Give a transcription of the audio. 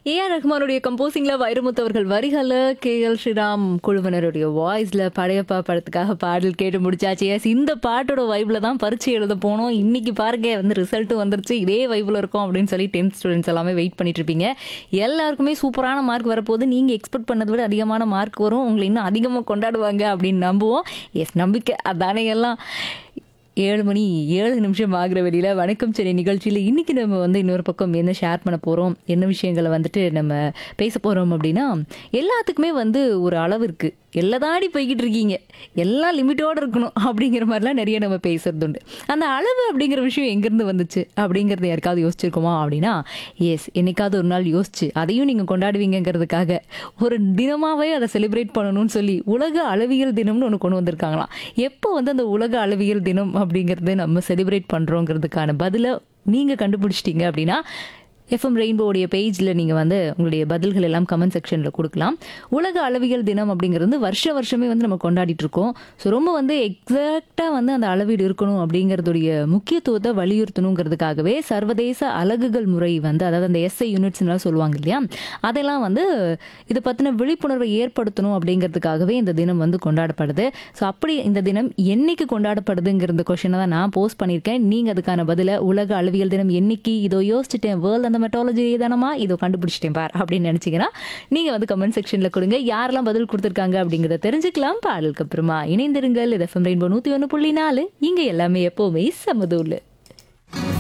A R ரஹ்மானுடைய கம்போசிங்ல வைரமுத்து அவர்கள் வரிகள கே எல் ஸ்ரீராம் குழுவினருடைய வாய்ஸ்ல படையப்பா படத்துக்காக பாடல் கேட்டு முடிச்சாச்சு எஸ் இந்த பாட்டோட வைப்ல தான் பரீட்சை எழுத போனோம் இன்னைக்கு பாருங்க வந்து ரிசல்ட்டும் வந்துருச்சு இதே வைப்ல இருக்கும் அப்படின்னு சொல்லி டென்த் ஸ்டூடெண்ட்ஸ் எல்லாமே வெயிட் பண்ணிட்டு இருப்பீங்க எல்லாருக்குமே சூப்பரான மார்க் வரப்போது நீங்க எக்ஸ்பெக்ட் பண்ணதை விட அதிகமான மார்க் வரும் உங்களை இன்னும் அதிகமாக கொண்டாடுவாங்க அப்படின்னு நம்புவோம் எஸ் நம்பிக்கை அதானே எல்லாம் ஏழு மணி ஏழு நிமிஷம் ஆகிற வெளியில வணக்கம் சென்னை நிகழ்ச்சியில் இன்னைக்கு நம்ம வந்து இன்னொரு பக்கம் என்ன ஷேர் பண்ண போறோம் என்ன விஷயங்களை வந்துட்டு நம்ம பேச போறோம் அப்படின்னா எல்லாத்துக்குமே வந்து ஒரு அளவு இருக்கு எல்லாதாடி போய்கிட்டு இருக்கீங்க எல்லாம் லிமிட்டோட இருக்கணும் அப்படிங்கிற மாதிரிலாம் நிறைய நம்ம பேசுறது உண்டு அந்த அளவு அப்படிங்கிற விஷயம் எங்கேருந்து வந்துச்சு அப்படிங்கிறது யாருக்காவது யோசிச்சிருக்கோமா அப்படின்னா எஸ் என்னைக்காவது ஒரு நாள் யோசிச்சு அதையும் நீங்கள் கொண்டாடுவீங்கங்கிறதுக்காக ஒரு தினமாவே அதை செலிப்ரேட் பண்ணணும்னு சொல்லி உலக அளவியல் தினம்னு ஒன்று கொண்டு வந்திருக்காங்களாம் எப்போ வந்து அந்த உலக அளவியல் தினம் அப்படிங்கிறது நம்ம செலிப்ரேட் பண்ணுறோங்கிறதுக்கான பதிலை நீங்கள் கண்டுபிடிச்சிட்டீங்க அப்படின்னா எஃப்எம் ரெயின்போடைய பேஜில் நீங்கள் வந்து உங்களுடைய பதில்கள் எல்லாம் கமெண்ட் செக்ஷனில் கொடுக்கலாம் உலக அளவியல் தினம் அப்படிங்கிறது வருஷ வருஷமே வந்து நம்ம கொண்டாடிட்டு இருக்கோம் ஸோ ரொம்ப வந்து எக்ஸாக்டாக வந்து அந்த அளவீடு இருக்கணும் அப்படிங்கிறதுடைய முக்கியத்துவத்தை வலியுறுத்தணுங்கிறதுக்காகவே சர்வதேச அலகுகள் முறை வந்து அதாவது அந்த எஸ்ஐ யூனிட்ஸ்லாம் சொல்லுவாங்க இல்லையா அதெல்லாம் வந்து இதை பற்றின விழிப்புணர்வை ஏற்படுத்தணும் அப்படிங்கிறதுக்காகவே இந்த தினம் வந்து கொண்டாடப்படுது ஸோ அப்படி இந்த தினம் என்னைக்கு கொண்டாடப்படுதுங்கிற கொஷனை தான் நான் போஸ்ட் பண்ணியிருக்கேன் நீங்கள் அதுக்கான பதிலை உலக அளவியல் தினம் என்னைக்கு இதோ யோசிச்சிட்டேன் வேர்ல்ட் அந்த மெட்டாலஜி தானமா இதோ கண்டுபிடிச்சிட்டேன் பார் அப்படின்னு நினச்சிங்கன்னா நீங்கள் வந்து கமெண்ட் செக்ஷனில் கொடுங்க யாரெல்லாம் பதில் கொடுத்துருக்காங்க அப்படிங்கிறத தெரிஞ்சுக்கலாம் பாடலுக்கு அப்புறமா இணைந்திருங்கள் இது எஃப்எம் ரெயின்போ நூற்றி ஒன்று புள்ளி நாலு இங்கே எல்லாமே எப்போவுமே சமதூள்